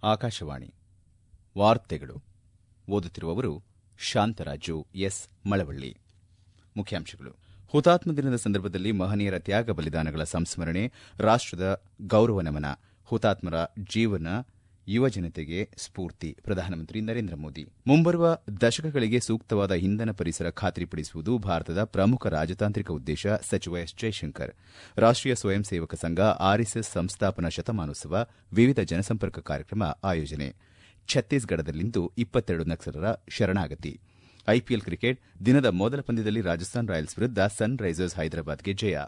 ಆಕಾಶವಾಣಿ ವಾರ್ತೆಗಳು ಓದುತ್ತಿರುವವರು ಶಾಂತರಾಜು ಎಸ್ ಮಳವಳ್ಳಿ ಮುಖ್ಯಾಂಶಗಳು ಹುತಾತ್ಮ ದಿನದ ಸಂದರ್ಭದಲ್ಲಿ ಮಹನೀಯರ ತ್ಯಾಗ ಬಲಿದಾನಗಳ ಸಂಸ್ಮರಣೆ ರಾಷ್ಟದ ಗೌರವ ನಮನ ಹುತಾತ್ಮರ ಜೀವನ ಯುವಜನತೆಗೆ ಸ್ಫೂರ್ತಿ ಪ್ರಧಾನಮಂತ್ರಿ ನರೇಂದ್ರ ಮೋದಿ ಮುಂಬರುವ ದಶಕಗಳಿಗೆ ಸೂಕ್ತವಾದ ಇಂಧನ ಪರಿಸರ ಖಾತ್ರಿಪಡಿಸುವುದು ಭಾರತದ ಪ್ರಮುಖ ರಾಜತಾಂತ್ರಿಕ ಉದ್ದೇಶ ಸಚಿವ ಎಸ್ ಜೈಶಂಕರ್ ರಾಷ್ಟೀಯ ಸ್ವಯಂ ಸೇವಕ ಸಂಘ ಆರ್ಎಸ್ಎಸ್ ಸಂಸ್ಥಾಪನಾ ಶತಮಾನೋತ್ಸವ ವಿವಿಧ ಜನಸಂಪರ್ಕ ಕಾರ್ಯಕ್ರಮ ಆಯೋಜನೆ ಛತ್ತೀಸ್ಗಢದಲ್ಲಿಂದು ಇಪ್ಪತ್ತೆರಡು ನಕ್ಸಲರ ಶರಣಾಗತಿ ಐಪಿಎಲ್ ಕ್ರಿಕೆಟ್ ದಿನದ ಮೊದಲ ಪಂದ್ಯದಲ್ಲಿ ರಾಜಸ್ಥಾನ್ ರಾಯಲ್ಸ್ ವಿರುದ್ಧ ಸನ್ ರೈಸರ್ಸ್ ಹೈದರಾಬಾದ್ಗೆ ಜಯ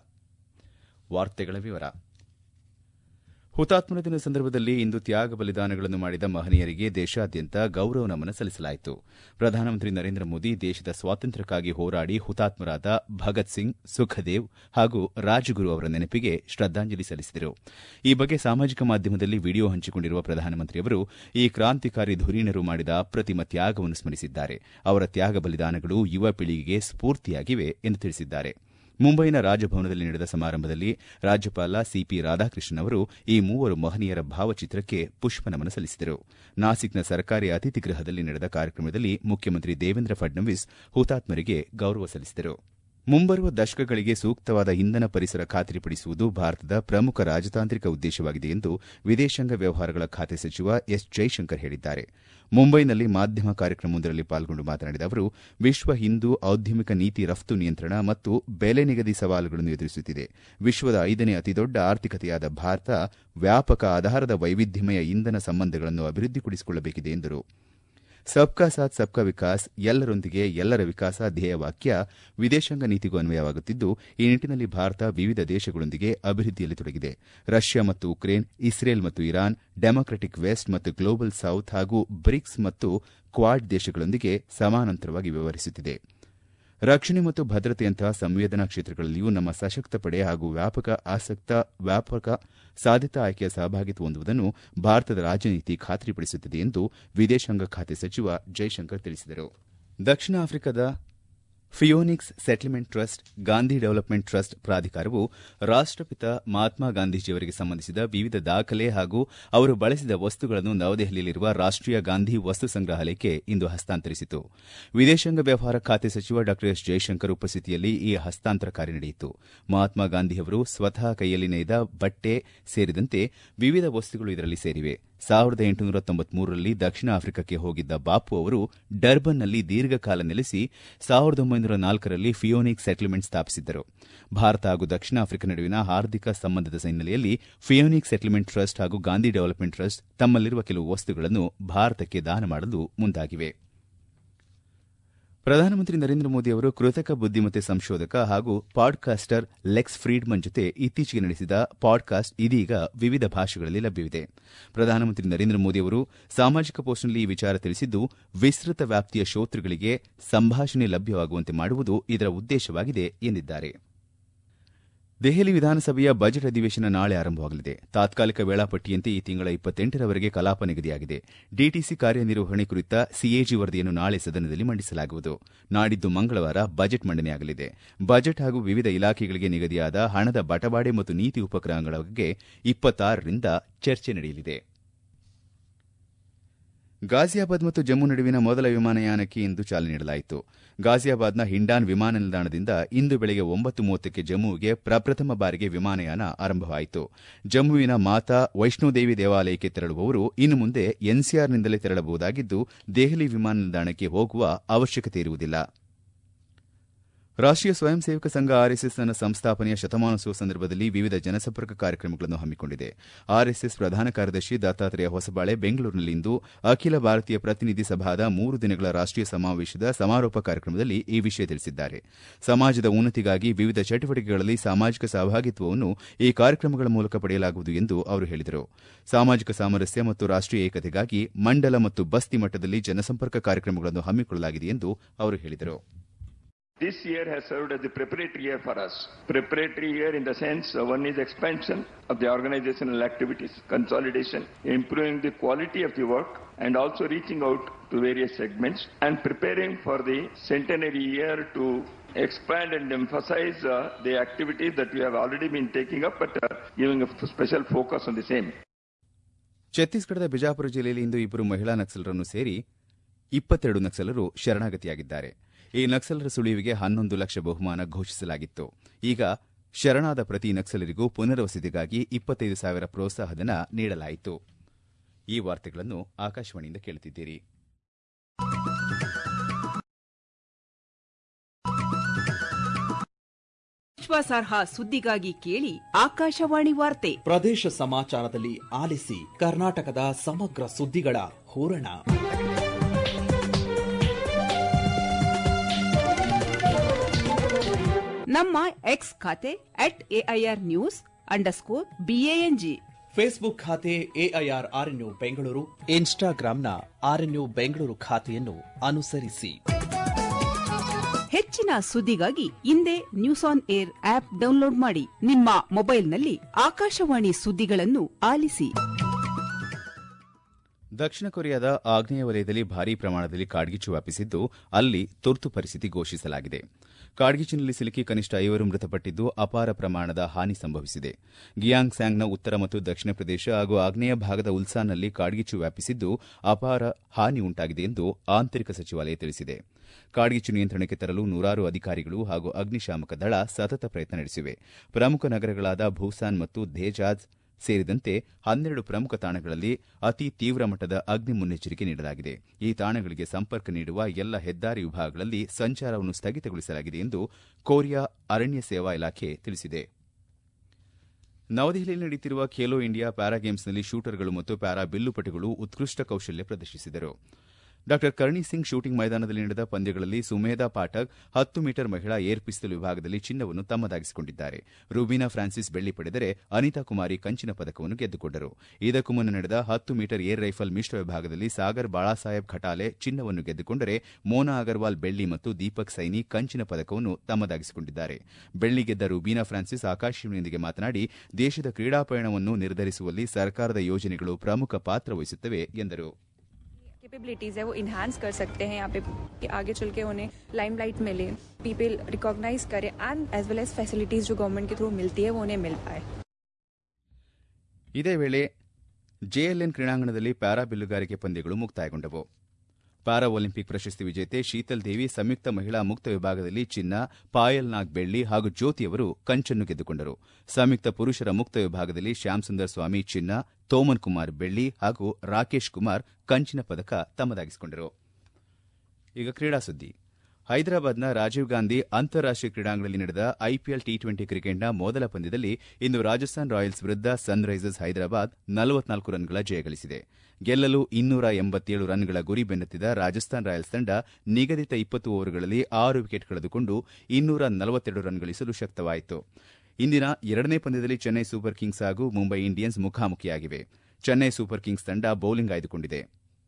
ಹುತಾತ್ಮರ ದಿನದ ಸಂದರ್ಭದಲ್ಲಿ ಇಂದು ತ್ಯಾಗ ಬಲಿದಾನಗಳನ್ನು ಮಾಡಿದ ಮಹನೀಯರಿಗೆ ದೇಶಾದ್ಯಂತ ಗೌರವ ನಮನ ಸಲ್ಲಿಸಲಾಯಿತು ಪ್ರಧಾನಮಂತ್ರಿ ನರೇಂದ್ರ ಮೋದಿ ದೇಶದ ಸ್ವಾತಂತ್ರ್ಯಕ್ಕಾಗಿ ಹೋರಾಡಿ ಹುತಾತ್ಮರಾದ ಭಗತ್ ಸಿಂಗ್ ಸುಖದೇವ್ ಹಾಗೂ ರಾಜಗುರು ಅವರ ನೆನಪಿಗೆ ಶ್ರದ್ದಾಂಜಲಿ ಸಲ್ಲಿಸಿದರು ಈ ಬಗ್ಗೆ ಸಾಮಾಜಿಕ ಮಾಧ್ಯಮದಲ್ಲಿ ವಿಡಿಯೋ ಹಂಚಿಕೊಂಡಿರುವ ಪ್ರಧಾನಮಂತ್ರಿಯವರು ಈ ಕ್ರಾಂತಿಕಾರಿ ಧುರೀಣರು ಮಾಡಿದ ಅಪ್ರತಿಮ ತ್ಯಾಗವನ್ನು ಸ್ಮರಿಸಿದ್ದಾರೆ ಅವರ ತ್ಯಾಗ ಬಲಿದಾನಗಳು ಯುವ ಪೀಳಿಗೆಗೆ ಸ್ಫೂರ್ತಿಯಾಗಿವೆ ಎಂದು ತಿಳಿಸಿದ್ದಾರೆ ಮುಂಬೈನ ರಾಜಭವನದಲ್ಲಿ ನಡೆದ ಸಮಾರಂಭದಲ್ಲಿ ರಾಜ್ಯಪಾಲ ಸಿಪಿ ರಾಧಾಕೃಷ್ಣನ್ ಅವರು ಈ ಮೂವರು ಮಹನೀಯರ ಭಾವಚಿತ್ರಕ್ಕೆ ಪುಷ್ಪನಮನ ಸಲ್ಲಿಸಿದರು ನಾಸಿಕ್ನ ಸರ್ಕಾರಿ ಅತಿಥಿ ಗೃಹದಲ್ಲಿ ನಡೆದ ಕಾರ್ಯಕ್ರಮದಲ್ಲಿ ಮುಖ್ಯಮಂತ್ರಿ ದೇವೇಂದ್ರ ಫಡ್ನವೀಸ್ ಹುತಾತ್ಮರಿಗೆ ಗೌರವ ಸಲ್ಲಿಸಿದರು ಮುಂಬರುವ ದಶಕಗಳಿಗೆ ಸೂಕ್ತವಾದ ಇಂಧನ ಪರಿಸರ ಖಾತ್ರಿಪಡಿಸುವುದು ಭಾರತದ ಪ್ರಮುಖ ರಾಜತಾಂತ್ರಿಕ ಉದ್ದೇಶವಾಗಿದೆ ಎಂದು ವಿದೇಶಾಂಗ ವ್ಯವಹಾರಗಳ ಖಾತೆ ಸಚಿವ ಎಸ್ ಜೈಶಂಕರ್ ಹೇಳಿದ್ದಾರೆ ಮುಂಬೈನಲ್ಲಿ ಮಾಧ್ಯಮ ಕಾರ್ಯಕ್ರಮವೊಂದರಲ್ಲಿ ಪಾಲ್ಗೊಂಡು ಮಾತನಾಡಿದ ಅವರು ವಿಶ್ವ ಇಂದು ಔದ್ಯಮಿಕ ನೀತಿ ರಫ್ತು ನಿಯಂತ್ರಣ ಮತ್ತು ಬೆಲೆ ನಿಗದಿ ಸವಾಲುಗಳನ್ನು ಎದುರಿಸುತ್ತಿದೆ ವಿಶ್ವದ ಐದನೇ ಅತಿದೊಡ್ಡ ಆರ್ಥಿಕತೆಯಾದ ಭಾರತ ವ್ಯಾಪಕ ಆಧಾರದ ವೈವಿಧ್ಯಮಯ ಇಂಧನ ಸಂಬಂಧಗಳನ್ನು ಅಭಿವೃದ್ಧಿಪಡಿಸಿಕೊಳ್ಳಬೇಕಿದೆ ಎಂದರು ಸಬ್ಕಾ ಸಾಥ್ ಸಬ್ಕಾ ವಿಕಾಸ್ ಎಲ್ಲರೊಂದಿಗೆ ಎಲ್ಲರ ವಿಕಾಸ ಧ್ಯೇಯವಾಕ್ಯ ವಿದೇಶಾಂಗ ನೀತಿಗೂ ಅನ್ವಯವಾಗುತ್ತಿದ್ದು ಈ ನಿಟ್ಟಿನಲ್ಲಿ ಭಾರತ ವಿವಿಧ ದೇಶಗಳೊಂದಿಗೆ ಅಭಿವೃದ್ಧಿಯಲ್ಲಿ ತೊಡಗಿದೆ ರಷ್ಯಾ ಮತ್ತು ಉಕ್ರೇನ್ ಇಸ್ರೇಲ್ ಮತ್ತು ಇರಾನ್ ಡೆಮಾಕ್ರಟಿಕ್ ವೆಸ್ಟ್ ಮತ್ತು ಗ್ಲೋಬಲ್ ಸೌತ್ ಹಾಗೂ ಬ್ರಿಕ್ಸ್ ಮತ್ತು ಕ್ವಾಡ್ ದೇಶಗಳೊಂದಿಗೆ ಸಮಾನಾಂತರವಾಗಿ ವ್ಯವಹರಿಸುತ್ತಿದೆ ರಕ್ಷಣೆ ಮತ್ತು ಭದ್ರತೆಯಂತಹ ಸಂವೇದನಾ ಕ್ಷೇತ್ರಗಳಲ್ಲಿಯೂ ನಮ್ಮ ಸಶಕ್ತ ಪಡೆ ಹಾಗೂ ವ್ಯಾಪಕ ಆಸಕ್ತ ವ್ಯಾಪಕ ಸಾಧ್ಯತಾ ಆಯ್ಕೆಯ ಸಹಭಾಗಿತ್ವ ಹೊಂದುವುದನ್ನು ಭಾರತದ ರಾಜನೀತಿ ಖಾತ್ರಿಪಡಿಸುತ್ತದೆ ಎಂದು ವಿದೇಶಾಂಗ ಖಾತೆ ಸಚಿವ ಜೈಶಂಕರ್ ತಿಳಿಸಿದರು ದಕ್ಷಿಣ ಆಫ್ರಿಕಾದ Phoenix settlement trust Gandhi development trust ಪ್ರಾಧಿಕಾರವು ರಾಷ್ಟಪಿತ ಮಹಾತ್ಮ ಗಾಂಧೀಜಿಯವರಿಗೆ ಸಂಬಂಧಿಸಿದ ವಿವಿಧ ದಾಖಲೆ ಹಾಗೂ ಅವರು ಬಳಸಿದ ವಸ್ತುಗಳನ್ನು ನವದೆಹಲಿಯಲ್ಲಿರುವ ರಾಷ್ಟೀಯ ಗಾಂಧಿ ವಸ್ತು ಸಂಗ್ರಹಾಲಯಕ್ಕೆ ಇಂದು ಹಸ್ತಾಂತರಿಸಿತು ವಿದೇಶಾಂಗ ವ್ಯವಹಾರ ಖಾತೆ ಸಚಿವ ಡಾ ಎಸ್ ಜೈಶಂಕರ್ ಉಪಸ್ಥಿತಿಯಲ್ಲಿ ಈ ಹಸ್ತಾಂತರ ಕಾರ್ಯ ನಡೆಯಿತು ಮಹಾತ್ಮ ಗಾಂಧಿಯವರು ಸ್ವತಃ ಕೈಯಲ್ಲಿ ನೇಯ್ದ ಬಟ್ಟೆ ಸೇರಿದಂತೆ ವಿವಿಧ ವಸ್ತುಗಳು ಇದರಲ್ಲಿ ಸೇರಿವೆ ಸಾವಿರದ ಎಂಟುನೂರ ತೊಂಬತ್ಮೂರರಲ್ಲಿ ದಕ್ಷಿಣ ಆಫ್ರಿಕಾಕ್ಕೆ ಹೋಗಿದ್ದ ಬಾಪು ಅವರು ಡರ್ಬನ್ನಲ್ಲಿ ದೀರ್ಘಕಾಲ ನೆಲೆಸಿ ಸಾವಿರದ ಒಂಬೈನೂರ ನಾಲ್ಕರಲ್ಲಿ ಫಿಯೋನಿಕ್ ಸೆಟಲ್ಮೆಂಟ್ ಸ್ಥಾಪಿಸಿದ್ದರು ಭಾರತ ಹಾಗೂ ದಕ್ಷಿಣ ಆಫ್ರಿಕಾ ನಡುವಿನ ಆರ್ಥಿಕ ಸಂಬಂಧದ ಹಿನ್ನೆಲೆಯಲ್ಲಿ ಫಿಯೋನಿಕ್ ಸೆಟಲ್ಮೆಂಟ್ ಟ್ರಸ್ಟ್ ಹಾಗೂ ಗಾಂಧಿ ಡೆವಲಪ್ಮೆಂಟ್ ಟ್ರಸ್ಟ್ ತಮ್ಮಲ್ಲಿರುವ ಕೆಲವು ವಸ್ತುಗಳನ್ನು ಭಾರತಕ್ಕೆ ದಾನ ಮಾಡಲು ಮುಂದಾಗಿವೆ ಪ್ರಧಾನಮಂತ್ರಿ ನರೇಂದ್ರ ಮೋದಿ ಅವರು ಕೃತಕ ಬುದ್ದಿಮತ್ತೆ ಸಂಶೋಧಕ ಹಾಗೂ ಪಾಡ್ಕಾಸ್ಟರ್ ಲೆಕ್ಸ್ ಫ್ರೀಡ್ಮನ್ ಜೊತೆ ಇತ್ತೀಚೆಗೆ ನಡೆಸಿದ ಪಾಡ್ಕಾಸ್ಟ್ ಇದೀಗ ವಿವಿಧ ಭಾಷೆಗಳಲ್ಲಿ ಲಭ್ಯವಿದೆ ಪ್ರಧಾನಮಂತ್ರಿ ನರೇಂದ್ರ ಮೋದಿ ಅವರು ಸಾಮಾಜಿಕ ಪೋಸ್ಟ್ನಲ್ಲಿ ಈ ವಿಚಾರ ತಿಳಿಸಿದ್ದು ವಿಸ್ತೃತ ವ್ಯಾಪ್ತಿಯ ಶ್ರೋತೃಗಳಿಗೆ ಸಂಭಾಷಣೆ ಲಭ್ಯವಾಗುವಂತೆ ಮಾಡುವುದು ಇದರ ಉದ್ದೇಶವಾಗಿದೆ ಎಂದಿದ್ದಾರೆ ದೆಹಲಿ ವಿಧಾನಸಭೆಯ ಬಜೆಟ್ ಅಧಿವೇಶನ ನಾಳೆ ಆರಂಭವಾಗಲಿದೆ ತಾತ್ಕಾಲಿಕ ವೇಳಾಪಟ್ಟಿಯಂತೆ ಈ ತಿಂಗಳ ಇಪ್ಪತ್ತೆಂಟರವರೆಗೆ ಕಲಾಪ ನಿಗದಿಯಾಗಿದೆ ಡಿಟಿಸಿ ಕಾರ್ಯನಿರ್ವಹಣೆ ಕುರಿತ ಸಿಎಜಿ ವರದಿಯನ್ನು ನಾಳೆ ಸದನದಲ್ಲಿ ಮಂಡಿಸಲಾಗುವುದು ನಾಡಿದ್ದು ಮಂಗಳವಾರ ಬಜೆಟ್ ಮಂಡನೆಯಾಗಲಿದೆ ಬಜೆಟ್ ಹಾಗೂ ವಿವಿಧ ಇಲಾಖೆಗಳಿಗೆ ನಿಗದಿಯಾದ ಹಣದ ಬಟವಾಡೆ ಮತ್ತು ನೀತಿ ಉಪಕ್ರಮಗಳ ಬಗ್ಗೆ ಇಪ್ಪತ್ತಾರರಿಂದ ಚರ್ಚೆ ನಡೆಯಲಿದೆ ಗಾಜಿಯಾಬಾದ್ ಮತ್ತು ಜಮ್ಮು ನಡುವಿನ ಮೊದಲ ವಿಮಾನಯಾನಕ್ಕೆ ಇಂದು ಚಾಲನೆ ನೀಡಲಾಯಿತು ಗಾಜಿಯಾಬಾದ್ನ ಹಿಂಡಾನ್ ವಿಮಾನ ನಿಲ್ದಾಣದಿಂದ ಇಂದು ಬೆಳಗ್ಗೆ ಒಂಬತ್ತು ಮೂವತ್ತಕ್ಕೆ ಜಮ್ಮುವಿಗೆ ಪ್ರಪ್ರಥಮ ಬಾರಿಗೆ ವಿಮಾನಯಾನ ಆರಂಭವಾಯಿತು ಜಮ್ಮುವಿನ ಮಾತಾ ವೈಷ್ಣೋದೇವಿ ದೇವಾಲಯಕ್ಕೆ ತೆರಳುವವರು ಇನ್ನು ಮುಂದೆ ಎನ್ಸಿಆರ್ನಿಂದಲೇ ತೆರಳಬಹುದಾಗಿದ್ದು ದೆಹಲಿ ವಿಮಾನ ನಿಲ್ದಾಣಕ್ಕೆ ಹೋಗುವ ಅವಶ್ಯಕತೆ ಇರುವುದಿಲ್ಲ ರಾಷ್ಟೀಯ ಸ್ವಯಂ ಸೇವಕ ಸಂಘ ಆರ್ಎಸ್ಎಸ್ ತನ್ನ ಸಂಸ್ಥಾಪನೆಯ ಶತಮಾನೋತ್ಸವ ಸಂದರ್ಭದಲ್ಲಿ ವಿವಿಧ ಜನಸಂಪರ್ಕ ಕಾರ್ಯಕ್ರಮಗಳನ್ನು ಹಮ್ಮಿಕೊಂಡಿದೆ ಆರ್ಎಸ್ಎಸ್ ಪ್ರಧಾನ ಕಾರ್ಯದರ್ಶಿ ದತ್ತಾತ್ರೇಯ ಹೊಸಬಾಳೆ ಬೆಂಗಳೂರಿನಲ್ಲಿಂದು ಅಖಿಲ ಭಾರತೀಯ ಪ್ರತಿನಿಧಿ ಸಭಾದ ಮೂರು ದಿನಗಳ ರಾಷ್ಟೀಯ ಸಮಾವೇಶದ ಸಮಾರೋಪ ಕಾರ್ಯಕ್ರಮದಲ್ಲಿ ಈ ವಿಷಯ ತಿಳಿಸಿದ್ದಾರೆ ಸಮಾಜದ ಉನ್ನತಿಗಾಗಿ ವಿವಿಧ ಚಟುವಟಿಕೆಗಳಲ್ಲಿ ಸಾಮಾಜಿಕ ಸಹಭಾಗಿತ್ವವನ್ನು ಈ ಕಾರ್ಯಕ್ರಮಗಳ ಮೂಲಕ ಪಡೆಯಲಾಗುವುದು ಎಂದು ಅವರು ಹೇಳಿದರು ಸಾಮಾಜಿಕ ಸಾಮರಸ್ಯ ಮತ್ತು ರಾಷ್ಟೀಯ ಏಕತೆಗಾಗಿ ಮಂಡಲ ಮತ್ತು ಬಸ್ತಿ ಮಟ್ಟದಲ್ಲಿ ಜನಸಂಪರ್ಕ ಕಾರ್ಯಕ್ರಮಗಳನ್ನು ಹಮ್ಮಿಕೊಳ್ಳಲಾಗಿದೆ ಎಂದು ಅವರು ಹೇಳಿದರು This year has served as the preparatory year for us. Preparatory year in the sense uh, one is expansion of the organizational activities, consolidation, improving the quality of the work, and also reaching out to various segments and preparing for the centenary year to expand and emphasize uh, the activities that we have already been taking up, but uh, giving a special focus on the same. ಛತ್ತೀಸ್ಗಢದ ಬಿಜಾಪುರ ಜಿಲ್ಲೆಯಲ್ಲಿ ಇಂದು ಇಬ್ಬರು ಮಹಿಳಾ ನಕ್ಸಲರನ್ನು ಸೇರಿ ಇಪ್ಪತ್ತೆರಡು ನಕ್ಸಲರು ಶರಣಾಗತಿಯಾಗಿದ್ದಾರೆ ಈ ನಕ್ಸಲರ ಸುಳಿವಿಗೆ ಹನ್ನೊಂದು ಲಕ್ಷ ಬಹುಮಾನ ಘೋಷಿಸಲಾಗಿತ್ತು ಈಗ ಶರಣಾದ ಪ್ರತಿ ನಕ್ಸಲರಿಗೂ ಪುನರ್ವಸತಿಗಾಗಿ ಇಪ್ಪತ್ತೈದು ಸಾವಿರ ಪ್ರೋತ್ಸಾಹಧನ ನೀಡಲಾಯಿತು ಈ ವಾರ್ತೆಗಳನ್ನು ಆಕಾಶವಾಣಿಯಿಂದ ಕೇಳುತ್ತಿದ್ದೀರಿ ವಿಶ್ವಾಸಾರ್ಹ ಸುದ್ದಿಗಾಗಿ ಕೇಳಿ ಆಕಾಶವಾಣಿ ವಾರ್ತೆ ಪ್ರದೇಶ ಸಮಾಚಾರದಲ್ಲಿ ಆಲಿಸಿ ಕರ್ನಾಟಕದ ಸಮಗ್ರ ಸುದ್ದಿಗಳ ಹೂರಣ ನಮ್ಮ ಎಕ್ಸ್ ಖಾತೆ at A I R news underscore B A N G Facebook ಖಾತೆ ಎಐಆರ್ ಆರ್ಎನ್ಯು ಬೆಂಗಳೂರು ಇನ್ಸ್ಟಾಗ್ರಾಂನ ಆರ್ಎನ್ಯು ಬೆಂಗಳೂರು ಖಾತೆಯನ್ನು ಅನುಸರಿಸಿ ಹೆಚ್ಚಿನ ಸುದ್ದಿಗಾಗಿ ಹಿಂದೆ news on air app download ಮಾಡಿ ನಿಮ್ಮ ಮೊಬೈಲ್ನಲ್ಲಿ ಆಕಾಶವಾಣಿ ಸುದ್ದಿಗಳನ್ನು ಆಲಿಸಿ ದಕ್ಷಿಣ ಕೊರಿಯಾದ ಆಗ್ನೇಯ ವಲಯದಲ್ಲಿ ಭಾರೀ ಪ್ರಮಾಣದಲ್ಲಿ ಕಾಡ್ಗಿಚ್ಚು ವ್ಯಾಪಿಸಿದ್ದು ಅಲ್ಲಿ ತುರ್ತು ಪರಿಸ್ಥಿತಿ ಘೋಷಿಸಲಾಗಿದೆ ಕಾಡ್ಗಿಚ್ಚಿನಲ್ಲಿ ಸಿಲುಕಿ ಕನಿಷ್ಠ ಐವರು ಮೃತಪಟ್ಟಿದ್ದು ಅಪಾರ ಪ್ರಮಾಣದ ಹಾನಿ ಸಂಭವಿಸಿದೆ ಗಿಯಾಂಗ್ ಸ್ಯಾಂಗ್ನ ಉತ್ತರ ಮತ್ತು ದಕ್ಷಿಣ ಪ್ರದೇಶ ಹಾಗೂ ಆಗ್ನೇಯ ಭಾಗದ ಉಲ್ಸಾನ್ನಲ್ಲಿ ಕಾಡ್ಗಿಚ್ಚು ವ್ಯಾಪಿಸಿದ್ದು ಅಪಾರ ಹಾನಿ ಉಂಟಾಗಿದೆ ಎಂದು ಆಂತರಿಕ ಸಚಿವಾಲಯ ತಿಳಿಸಿದೆ ಕಾಡ್ಗಿಚ್ಚು ನಿಯಂತ್ರಣಕ್ಕೆ ತರಲು ನೂರಾರು ಅಧಿಕಾರಿಗಳು ಹಾಗೂ ಅಗ್ನಿಶಾಮಕ ದಳ ಸತತ ಪ್ರಯತ್ನ ನಡೆಸಿವೆ ಪ್ರಮುಖ ನಗರಗಳಾದ ಭೂಸಾನ್ ಮತ್ತು ಧೇಜಾಜ್ ಸೇರಿದಂತೆ ಹನ್ನೆರಡು ಪ್ರಮುಖ ತಾಣಗಳಲ್ಲಿ ಅತಿ ತೀವ್ರ ಮಟ್ಟದ ಅಗ್ನಿ ಮುನ್ನೆಚ್ಚರಿಕೆ ನೀಡಲಾಗಿದೆ ಈ ತಾಣಗಳಿಗೆ ಸಂಪರ್ಕ ನೀಡುವ ಎಲ್ಲ ಹೆದ್ದಾರಿ ವಿಭಾಗಗಳಲ್ಲಿ ಸಂಚಾರವನ್ನು ಸ್ಥಗಿತಗೊಳಿಸಲಾಗಿದೆ ಎಂದು ಕೊರಿಯಾ ಅರಣ್ಯ ಸೇವಾ ಇಲಾಖೆ ತಿಳಿಸಿದೆ ನವದೆಹಲಿಯಲ್ಲಿ ನಡೆಯುತ್ತಿರುವ ಖೇಲೋ ಇಂಡಿಯಾ ಪ್ಯಾರಾ ಗೇಮ್ಸ್ನಲ್ಲಿ ಶೂಟರ್ಗಳು ಮತ್ತು ಪ್ಯಾರಾ ಬಿಲ್ಲುಪಟುಗಳು ಉತ್ಕೃಷ್ಟ ಕೌಶಲ್ಯ ಪ್ರದರ್ಶಿಸಿದರು ಡಾ ಕರ್ಣಿ ಸಿಂಗ್ ಶೂಟಿಂಗ್ ಮೈದಾನದಲ್ಲಿ ನಡೆದ ಪಂದ್ಯಗಳಲ್ಲಿ ಸುಮೇಧಾ ಪಾಠಕ್ ಹತ್ತು ಮೀಟರ್ ಮಹಿಳಾ ಏರ್ ಪಿಸ್ತೂಲ್ ವಿಭಾಗದಲ್ಲಿ ಚಿನ್ನವನ್ನು ತಮ್ಮದಾಗಿಸಿಕೊಂಡಿದ್ದಾರೆ ರುಬೀನಾ ಫ್ರಾನ್ಸಿಸ್ ಬೆಳ್ಳಿ ಪಡೆದರೆ ಅನಿತಾ ಕುಮಾರಿ ಕಂಚಿನ ಪದಕವನ್ನು ಗೆದ್ದುಕೊಂಡರು ಇದಕ್ಕೂ ಮುನ್ನ ನಡೆದ ಹತ್ತು ಮೀಟರ್ ಏರ್ ರೈಫಲ್ ಮಿಶ್ರ ವಿಭಾಗದಲ್ಲಿ ಸಾಗರ್ ಬಾಳಾಸಾಹೇಬ್ ಖಟಾಲೆ ಚಿನ್ನವನ್ನು ಗೆದ್ದುಕೊಂಡರೆ ಮೋನಾ ಅಗರ್ವಾಲ್ ಬೆಳ್ಳಿ ಮತ್ತು ದೀಪಕ್ ಸೈನಿ ಕಂಚಿನ ಪದಕವನ್ನು ತಮ್ಮದಾಗಿಸಿಕೊಂಡಿದ್ದಾರೆ ಬೆಳ್ಳಿ ಗೆದ್ದ ರುಬೀನಾ ಫ್ರಾನ್ಸಿಸ್ ಆಕಾಶವಾಣಿಯೊಂದಿಗೆ ಮಾತನಾಡಿ ದೇಶದ ಕ್ರೀಡಾ ಪಯಣವನ್ನು ನಿರ್ಧರಿಸುವಲ್ಲಿ ಸರ್ಕಾರದ ಯೋಜನೆಗಳು ಪ್ರಮುಖ ಪಾತ್ರ ವಹಿಸುತ್ತವೆ ಎಂದರು कैपेबिलिटीज़ है वो इन्हांस कर सकते हैं यहाँ पे कि आगे चल के उन्हें लाइमलाइट मिले पीपल रिकॉग्नाइज करें and as well as facilities जो गवर्नमेंट के थ्रू मिलती है वो उन्हें मिल पाए ಇದೇ ವೇಳೆ ಜೆಎಲ್ಎನ್ ಕ್ರೀಡಾಂಗಣದಲ್ಲಿ ಪ್ಯಾರಾ ಬಿಲ್ಲುಗಾರಿಕೆ ಪಂದ್ಯಗಳು ಮುಕ್ತಾಯಗೊಂಡವು ಪ್ಯಾರಾ ಒಲಿಂಪಿಕ್ ಪ್ರಶಸ್ತಿ ವಿಜೇತೆ ಶೀತಲ್ ದೇವಿ ಸಂಯುಕ್ತ ಮಹಿಳಾ ಮುಕ್ತ ವಿಭಾಗದಲ್ಲಿ ಚಿನ್ನ ಪಾಯಲ್ ನಾಗ್ ಬೆಳ್ಳಿ ಹಾಗೂ ಜ್ಯೋತಿ ಅವರು ಕಂಚನ್ನು ಗೆದ್ದುಕೊಂಡರು ಸಂಯುಕ್ತ ಪುರುಷರ ಮುಕ್ತ ವಿಭಾಗದಲ್ಲಿ ಶ್ಯಾಮ್ ಸುಂದರ್ ಸ್ವಾಮಿ ಚಿನ್ನ ತೋಮನ್ ಕುಮಾರ್ ಬೆಳ್ಳಿ ಹಾಗೂ ರಾಕೇಶ್ ಕುಮಾರ್ ಕಂಚಿನ ಪದಕ ತಮ್ಮದಾಗಿಸಿಕೊಂಡರು ಈಗ ಕ್ರೀಡಾ ಸುದ್ದಿ ಹೈದರಾಬಾದ್ನ ರಾಜೀವ್ ಗಾಂಧಿ ಅಂತಾರಾಷ್ಟೀಯ ಕ್ರೀಡಾಂಗಣದಲ್ಲಿ ನಡೆದ ಐಪಿಎಲ್ ಟಿ ಟ್ವೆಂಟಿ ಕ್ರಿಕೆಟ್ನ ಮೊದಲ ಪಂದ್ಯದಲ್ಲಿ ಇಂದು ರಾಜಸ್ಥಾನ್ ರಾಯಲ್ಸ್ ವಿರುದ್ಧ ಸನ್ ರೈಸರ್ಸ್ ಹೈದರಾಬಾದ್ ನಲವತ್ನಾಲ್ಕು ರನ್ಗಳ ಜಯ ಗಳಿಸಿದೆ ಗೆಲ್ಲಲು ಇನ್ನೂರ ಎಂಬತ್ತೇಳು ರನ್ಗಳ ಗುರಿ ಬೆನ್ನತ್ತಿದ ರಾಜಸ್ಥಾನ್ ರಾಯಲ್ಸ್ ತಂಡ ನಿಗದಿತ ಇಪ್ಪತ್ತು ಓವರ್ಗಳಲ್ಲಿ ಆರು ವಿಕೆಟ್ ಕಳೆದುಕೊಂಡು ಇನ್ನೂರ ನಲವತ್ತೆರಡು ರನ್ ಗಳಿಸಲು ಶಕ್ತವಾಯಿತು ಇಂದಿನ ಎರಡನೇ ಪಂದ್ಯದಲ್ಲಿ ಚೆನ್ನೈ ಸೂಪರ್ ಕಿಂಗ್ಸ್ ಹಾಗೂ ಮುಂಬೈ ಇಂಡಿಯನ್ಸ್ ಮುಖಾಮುಖಿಯಾಗಿವೆ ಚೆನ್ನೈ ಸೂಪರ್ ಕಿಂಗ್ಸ್ ತಂಡ ಬೌಲಿಂಗ್ ಆಯ್ದುಕೊಂಡಿದೆ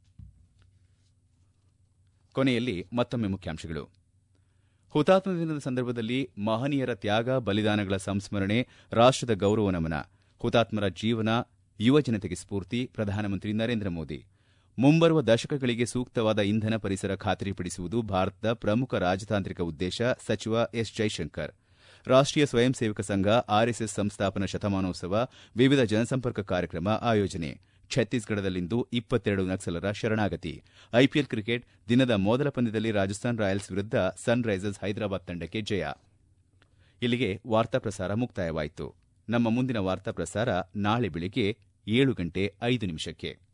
ಕೊನೆಯಲ್ಲಿ ಮತ್ತೊಮ್ಮೆ ಮುಖ್ಯಾಂಶಗಳು ಹುತಾತ್ಮ ದಿನದ ಸಂದರ್ಭದಲ್ಲಿ ಮಹನೀಯರ ತ್ಯಾಗ ಬಲಿದಾನಗಳ ಸಂಸ್ಮರಣೆ ರಾಷ್ಟದ ಗೌರವ ನಮನ ಹುತಾತ್ಮರ ಜೀವನ ಯುವ ಜನತೆಗೆ ಸ್ಫೂರ್ತಿ ಪ್ರಧಾನಮಂತ್ರಿ ನರೇಂದ್ರ ಮೋದಿ ಮುಂಬರುವ ದಶಕಗಳಿಗೆ ಸೂಕ್ತವಾದ ಇಂಧನ ಪರಿಸರ ಖಾತರಿಪಡಿಸುವುದು ಭಾರತದ ಪ್ರಮುಖ ರಾಜತಾಂತ್ರಿಕ ಉದ್ದೇಶ ಸಚಿವ ಎಸ್ ಜೈಶಂಕರ್ ರಾಷ್ಟೀಯ ಸ್ವಯಂ ಸೇವಕ ಸಂಘ ಆರ್ಎಸ್ಎಸ್ ಸಂಸ್ಥಾಪನಾ ಶತಮಾನೋತ್ಸವ ವಿವಿಧ ಜನಸಂಪರ್ಕ ಕಾರ್ಯಕ್ರಮ ಆಯೋಜನೆ ಛತ್ತೀಸ್ಗಢದಲ್ಲಿಂದು ಇಪ್ಪತ್ತೆರಡು ನಕ್ಸಲರ ಶರಣಾಗತಿ ಐಪಿಎಲ್ ಕ್ರಿಕೆಟ್ ದಿನದ ಮೊದಲ ಪಂದ್ಯದಲ್ಲಿ ರಾಜಸ್ಥಾನ್ ರಾಯಲ್ಸ್ ವಿರುದ್ಧ ಸನ್ ರೈಸರ್ಸ್ ಹೈದರಾಬಾದ್ ತಂಡಕ್ಕೆ ಜಯ ಇಲ್ಲಿಗೆ ವಾರ್ತಾ ಪ್ರಸಾರ ಮುಕ್ತಾಯವಾಯಿತು ನಮ್ಮ ಮುಂದಿನ ವಾರ್ತಾ ಪ್ರಸಾರ ನಾಳೆ ಬೆಳಿಗ್ಗೆ ಏಳು ಗಂಟೆ ಐದು ನಿಮಿಷಕ್ಕೆ